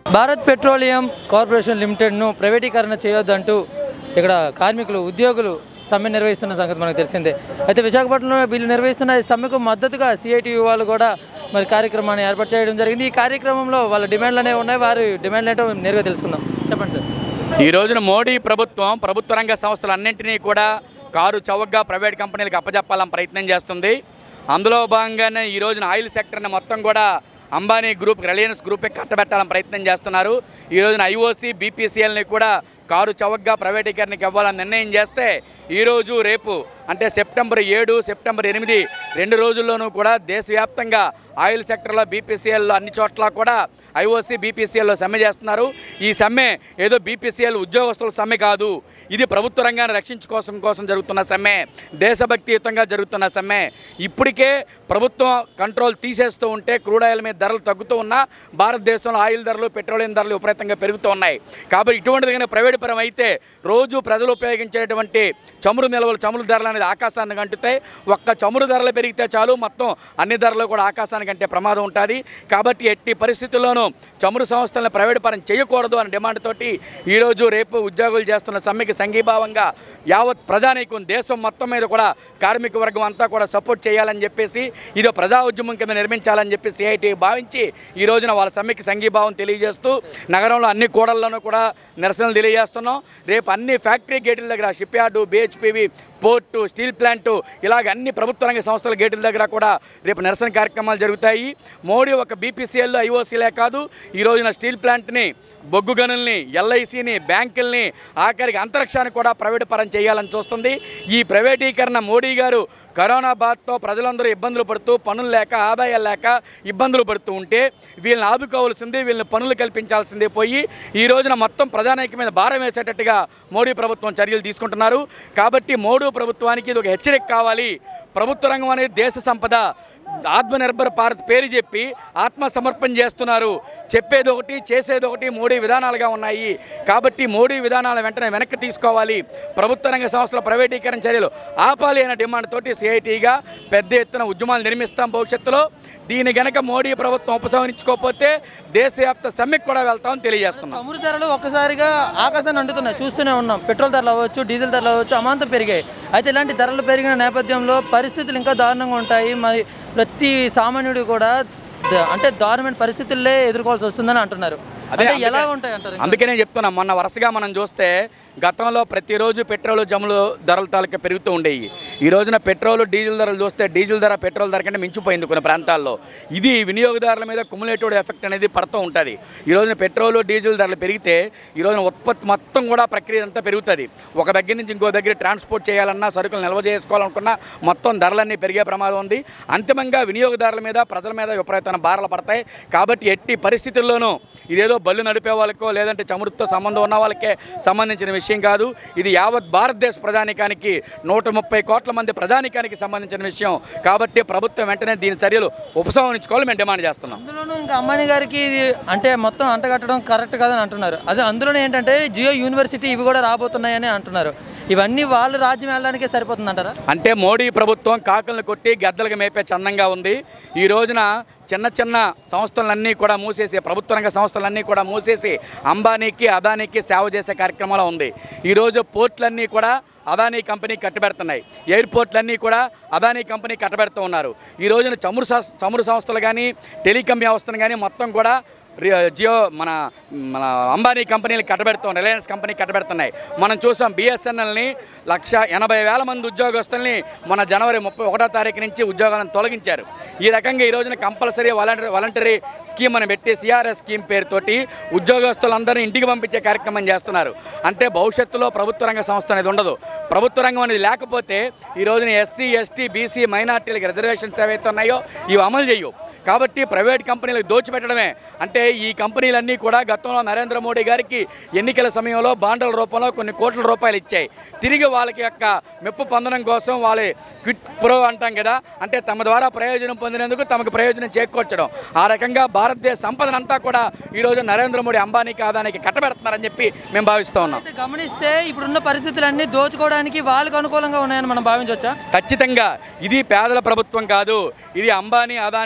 Bharat petroleum corporation లిమిటెడ్ను ప్రైవేటీకరణ చేయొద్దంటూ ఇక్కడ కార్మికులు ఉద్యోగులు సమ్మె నిర్వహిస్తున్న సంగతి మనకు తెలిసిందే అయితే విశాఖపట్నంలో వీళ్ళు నిర్వహిస్తున్న ఈ సమ్మెకు మద్దతుగా సిఐటి వాళ్ళు కూడా మరి కార్యక్రమాన్ని ఏర్పాటు చేయడం జరిగింది ఈ కార్యక్రమంలో వాళ్ళ డిమాండ్లు అనేవి ఉన్నాయి వారి డిమాండ్లు ఏంటో నేరుగా తెలుసుకుందాం చెప్పండి సార్ ఈ రోజున మోడీ ప్రభుత్వం ప్రభుత్వ రంగ సంస్థలన్నింటినీ కూడా కారు చౌకగా ప్రైవేట్ కంపెనీలకు అప్పజెప్పాలని ప్రయత్నం చేస్తుంది అందులో భాగంగానే ఈ రోజున ఆయిల్ సెక్టర్ని మొత్తం కూడా అంబానీ గ్రూప్ రిలయన్స్ గ్రూపే కట్టబెట్టాలని ప్రయత్నం చేస్తున్నారు ఈ రోజున ఐఓసి బీపీసీఎల్ని కూడా కారు చౌకగా ప్రైవేటీకరణకి ఇవ్వాలని నిర్ణయం చేస్తే ఈరోజు రేపు అంటే సెప్టెంబర్ ఏడు సెప్టెంబర్ ఎనిమిది రెండు రోజుల్లోనూ కూడా దేశవ్యాప్తంగా ఆయిల్ సెక్టర్లో బీపీసీఎల్లో అన్ని చోట్ల కూడా ఐఓసి బీపీసీఎల్లో సమ్మె చేస్తున్నారు ఈ సమ్మె ఏదో బీపీసీఎల్ ఉద్యోగస్తుల సమ్మె కాదు ఇది ప్రభుత్వ రంగాన్ని రక్షించుకోసం కోసం జరుగుతున్న సమ్మె దేశభక్తియుతంగా జరుగుతున్న సమ్మె ఇప్పటికే ప్రభుత్వం కంట్రోల్ తీసేస్తూ ఉంటే క్రూడ్ ఆయిల్ మీద ధరలు తగ్గుతూ ఉన్నా భారతదేశంలో ఆయిల్ ధరలు పెట్రోలియం ధరలు విపరీతంగా పెరుగుతూ ఉన్నాయి కాబట్టి ఇటువంటిది కానీ ప్రైవేట్ పరం అయితే రోజు ప్రజలు ఉపయోగించేటువంటి చమురు నిల్వలు చమురు ధరలు అనేది ఆకాశానికి అంటుతాయి ఒక్క చమురు ధరలు పెరిగితే చాలు మొత్తం అన్ని ధరలు కూడా ఆకాశానికి అంటే ప్రమాదం ఉంటుంది కాబట్టి ఎట్టి పరిస్థితుల్లోనూ చమురు సంస్థలను ప్రైవేట్ పరం చేయకూడదు అనే డిమాండ్ తోటి ఈరోజు రేపు ఉద్యోగులు చేస్తున్న సమ్మెకి సంఘీభావంగా యావత్ ప్రజానీకం దేశం మొత్తం మీద కూడా కార్మిక వర్గం అంతా కూడా సపోర్ట్ చేయాలని చెప్పేసి ఇది ప్రజా ఉద్యమం కింద నిర్మించాలని చెప్పి సిఐటి భావించి ఈ రోజున వాళ్ళ సమ్మెకి సంఘీభావం తెలియజేస్తూ నగరంలో అన్ని కూడళ్లను కూడా నిరసనలు తెలియజేస్తున్నాం రేపు అన్ని ఫ్యాక్టరీ గేట్ల దగ్గర shipyard BHPV port steel plant ఇలాగ అన్ని ప్రభుత్వ రంగ సంస్థల గేట్ల దగ్గర కూడా రేపు నిరసన కార్యక్రమాలు జరుగుతాయి మోడీ ఒక బీపీసీఎల్ ఐఓసీలే కాదు ఈ రోజున స్టీల్ ప్లాంట్ని బొగ్గు గనుల్ని ఎల్ఐసిని బ్యాంకుల్ని ఆఖరికి అంతరిక్షాన్ని కూడా ప్రైవేట్ పరం చేయాలని చూస్తుంది ఈ ప్రైవేటీకరణ మోడీ గారు కరోనా బాధతో ప్రజలందరూ ఇబ్బందులు పడుతూ పనులు లేక ఆదాయాలు లేక ఇబ్బందులు పడుతూ ఉంటే వీళ్ళని ఆదుకోవాల్సింది వీళ్ళని పనులు కల్పించాల్సిందే పోయి ఈ రోజున మొత్తం ప్రజానాయక మీద భారం వేసేటట్టుగా మోడీ ప్రభుత్వం చర్యలు తీసుకుంటున్నారు కాబట్టి మోడీ ప్రభుత్వానికి ఇది ఒక హెచ్చరిక కావాలి ప్రభుత్వ రంగం అనేది దేశ సంపద ఆత్మనిర్భర్ భారత్ పేరు చెప్పి ఆత్మసమర్పణ చేస్తున్నారు చెప్పేది ఒకటి చేసేది ఒకటి మోడీ విధానాలుగా ఉన్నాయి కాబట్టి మోడీ విధానాల వెంటనే వెనక్కి తీసుకోవాలి ప్రభుత్వ రంగ సంస్థల ప్రైవేటీకరణ చర్యలు ఆపాలి అనే డిమాండ్ తోటి సిఐటిగా పెద్ద ఎత్తున ఉద్యమాలు నిర్మిస్తాం భవిష్యత్తులో దీని గనక మోడీ ప్రభుత్వం ఉపసంహరించుకోకపోతే దేశవ్యాప్త సమ్మెకు కూడా వెళ్తామని తెలియజేస్తున్నాం చమురు ధరలు ఒక్కసారిగా ఆకాశాన్ని అంటుతున్నాయి చూస్తూనే ఉన్నాం పెట్రోల్ ధరలు అవ్వచ్చు డీజిల్ ధరలు అవ్వచ్చు అమాంతం పెరిగాయి అయితే ఇలాంటి ధరలు పెరిగిన నేపథ్యంలో పరిస్థితులు ఇంకా దారుణంగా ఉంటాయి మరి ప్రతి సామాన్యుడు కూడా ద- అంటే దారుణమైన పరిస్థితుల్లే ఎదుర్కోవాల్సి వస్తుందని అంటున్నారు అదే అంటే ఎలా అందుకే- ఉంటాయి అంటారు అందుకనే చెప్తున్నా మొన్న వరుసగా మనం చూస్తే గతంలో ప్రతిరోజు పెట్రోల్ జములు ధరల తాలూకా పెరుగుతూ ఉండేవి ఈ రోజున పెట్రోల్ డీజిల్ ధరలు చూస్తే డీజిల్ ధర పెట్రోల్ ధర కంటే మించిపోయింది కొన్ని ప్రాంతాల్లో ఇది వినియోగదారుల మీద కుములేటివ్ ఎఫెక్ట్ అనేది పడుతూ ఉంటుంది ఈ రోజున పెట్రోల్ డీజిల్ ధరలు పెరిగితే ఈ రోజున ఉత్పత్తి మొత్తం కూడా ప్రక్రియ అంతా పెరుగుతుంది ఒక దగ్గర నుంచి ఇంకో దగ్గర ట్రాన్స్పోర్ట్ చేయాలన్నా సరుకులు నిల్వ చేసుకోవాలనుకున్నా మొత్తం ధరలన్నీ పెరిగే ప్రమాదం ఉంది అంతిమంగా వినియోగదారుల మీద ప్రజల మీద విపరీతమైన భారాలు పడతాయి కాబట్టి ఎట్టి పరిస్థితుల్లోనూ ఇదేదో బళ్ళు నడిపే వాళ్ళకో లేదంటే చమురుతో సంబంధం ఉన్న వాళ్ళకే సంబంధించిన విషయం కాదు ఇది యావత్ భారతదేశ ప్రజానికానికి నూట ముప్పై కోట్ల మంది ప్రజానికానికి సంబంధించిన విషయం కాబట్టి ప్రభుత్వం వెంటనే దీని చర్యలు ఉపసంహరించుకోవాలని మేము డిమాండ్ చేస్తున్నాం అందులోనూ ఇంకా అమ్మాయి గారికి ఇది అంటే మొత్తం అంటగట్టడం కరెక్ట్ కాదని అంటున్నారు అదే అందులోనే ఏంటంటే జియో యూనివర్సిటీ ఇవి కూడా రాబోతున్నాయని అంటున్నారు ఇవన్నీ వాళ్ళు రాజ్యం వెళ్ళడానికే సరిపోతుంది అంటారా అంటే మోడీ ప్రభుత్వం కాకులను కొట్టి గద్దలకు మేపే చందంగా ఉంది ఈ రోజున చిన్న చిన్న సంస్థలన్నీ కూడా మూసేసి ప్రభుత్వ రంగ సంస్థలన్నీ కూడా మూసేసి అంబానీకి అదానీకి సేవ చేసే కార్యక్రమంలో ఉంది ఈరోజు పోర్ట్లన్నీ కూడా అదానీ కంపెనీ కట్టబెడుతున్నాయి ఎయిర్పోర్ట్లన్నీ కూడా అదానీ కంపెనీ కట్టబెడుతూ ఉన్నారు ఈ రోజున చమురు సస్- చమురు సంస్థలు కానీ టెలికాం వ్యవస్థను కానీ మొత్తం కూడా రి- జియో మన మన అంబానీ కంపెనీలు కట్టబెడుతాం రిలయన్స్ కంపెనీ కట్టబెడుతున్నాయి మనం చూసాం బిఎస్ఎన్ఎల్ని లక్ష ఎనభై వేల మంది ఉద్యోగస్తుల్ని మన జనవరి ముప్పై ఒకటో తారీఖు నుంచి ఉద్యోగాలను తొలగించారు ఈ రకంగా ఈ రోజున కంపల్సరీ వాలంటరీ వాలంటరీ స్కీమ్ అని పెట్టి సిఆర్ఎస్ స్కీమ్ పేరుతోటి ఉద్యోగస్తులందరినీ ఇంటికి పంపించే కార్యక్రమం చేస్తున్నారు అంటే భవిష్యత్తులో ప్రభుత్వ రంగ సంస్థ అనేది ఉండదు ప్రభుత్వ రంగం అనేది లేకపోతే ఈ రోజున ఎస్సీ ఎస్టీ బీసీ మైనార్టీలకు రిజర్వేషన్స్ ఏవైతే ఉన్నాయో ఇవి అమలు చేయవు కాబట్టి ప్రైవేట్ కంపెనీలకు దోచిపెట్టడమే అంటే ఈ కంపెనీలన్నీ కూడా గతంలో నరేంద్ర మోడీ గారికి ఎన్నికల సమయంలో బాండ్ల రూపంలో కొన్ని కోట్ల రూపాయలు ఇచ్చాయి తిరిగి వాళ్ళకి యొక్క మెప్పు పొందడం కోసం వాళ్ళ క్విట్ ప్రో అంటాం కదా అంటే తమ ద్వారా ప్రయోజనం పొందినందుకు తమకు ప్రయోజనం చేకూర్చడం ఆ రకంగా భారతదేశ సంపదనంతా కూడా ఈరోజు నరేంద్ర మోడీ అంబానీకి ఆదానికి కట్టబెడుతున్నారని చెప్పి మేము భావిస్తూ ఉన్నాం అయితే గమనిస్తే ఇప్పుడున్న పరిస్థితులన్నీ దోచుకోవడానికి వాళ్ళకు అనుకూలంగా ఉన్నాయని మనం భావించవచ్చా ఖచ్చితంగా ఇది పేదల ప్రభుత్వం కాదు ఇది అంబానీ అదానీలకి సేవ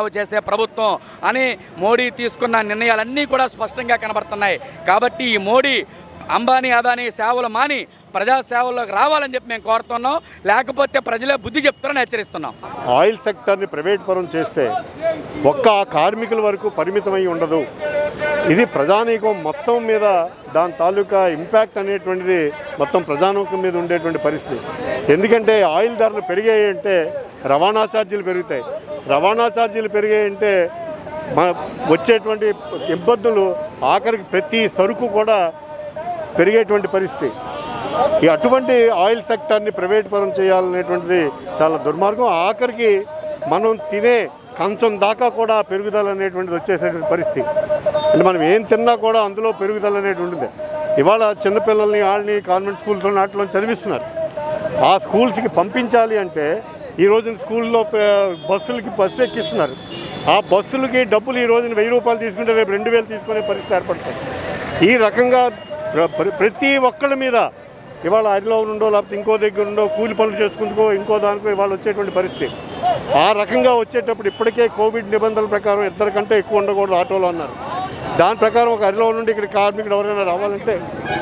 సేవ చేసే ప్రభుత్వం అని మోడీ తీసుకున్న నిర్ణయాలన్నీ కూడా స్పష్టంగా కనబడుతున్నాయి కాబట్టి ఈ మోడీ అంబానీ అదానీ సేవలు మాని ప్రజా సేవల్లోకి రావాలని చెప్పి మేము కోరుతున్నాం లేకపోతే ప్రజలే బుద్ధి చెప్తారని హెచ్చరిస్తున్నాం ఆయిల్ సెక్టర్ని ప్రైవేట్ పరం చేస్తే ఒక్క ఆ కార్మికుల వరకు పరిమితమై ఉండదు ఇది ప్రజానీకం మొత్తం మీద దాని తాలూకా ఇంపాక్ట్ అనేటువంటిది మొత్తం ప్రజానీకం మీద ఉండేటువంటి పరిస్థితి ఎందుకంటే ఆయిల్ ధరలు పెరిగాయి అంటే రవాణా ఛార్జీలు పెరుగుతాయి రవాణా ఛార్జీలు పెరిగాయి అంటే మన వచ్చేటువంటి ఇబ్బందులు ఆఖరికి ప్రతి సరుకు కూడా పెరిగేటువంటి పరిస్థితి ఈ అటువంటి ఆయిల్ సెక్టార్ని ప్రైవేట్ పరం చేయాలనేటువంటిది చాలా దుర్మార్గం ఆఖరికి మనం తినే కంచం దాకా కూడా పెరుగుదల అనేటువంటిది వచ్చేసేటువంటి పరిస్థితి అంటే మనం ఏం తిన్నా కూడా అందులో పెరుగుదల అనేటువంటిది ఇవాళ చిన్నపిల్లల్ని వాళ్ళని కాన్వెంట్ స్కూల్స్లో వాటిలో చదివిస్తున్నారు ఆ స్కూల్స్కి పంపించాలి అంటే ఈ రోజున స్కూల్లో ప- బస్సులకి బస్సు ఎక్కిస్తున్నారు ఆ బస్సులకి డబ్బులు ఈ రోజున వెయ్యి రూపాయలు తీసుకుంటే రేపు రెండు వేలు తీసుకునే పరిస్థితి ఏర్పడుతుంది ఈ రకంగా ప్ర- ప్ర- ప్రతి ఒక్కళ్ళ మీద ఇవాళ అరిలో ఉండో లేకపోతే ఇంకో దగ్గర ఉండో కూలి పనులు చేసుకుంటూ ఇంకో దానికో ఇవాళ వచ్చేటువంటి పరిస్థితి ఆ రకంగా వచ్చేటప్పుడు ఇప్పటికే కోవిడ్ నిబంధనల ప్రకారం ఇద్దరి కంటే ఎక్కువ ఉండకూడదు ఆటోలో అన్నారు దాని ప్రకారం ఒక అరిలో నుండి ఇక్కడ కార్మికుడు ఎవరైనా రావాలంటే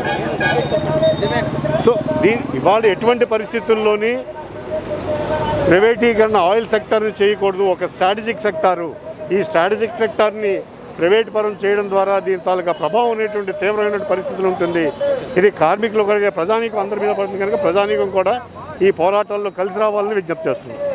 సో దీని ఇవాళ ఎటువంటి పరిస్థితుల్లోని ప్రైవేటీకరణ ఆయిల్ సెక్టార్ని చేయకూడదు ఒక స్ట్రాటజిక్ సెక్టారు ఈ స్ట్రాటజిక్ సెక్టార్ని ప్రైవేట్ పరం చేయడం ద్వారా దీని తాలూకా ప్రభావం అనేటువంటి తీవ్రమైన పరిస్థితులు ఉంటుంది ఇది కార్మికులు కలిగే ప్రజానీకం అందరి మీద పడుతుంది కనుక ప్రజానీకం కూడా ఈ పోరాటాల్లో కలిసి రావాలని విజ్ఞప్తి చేస్తుంది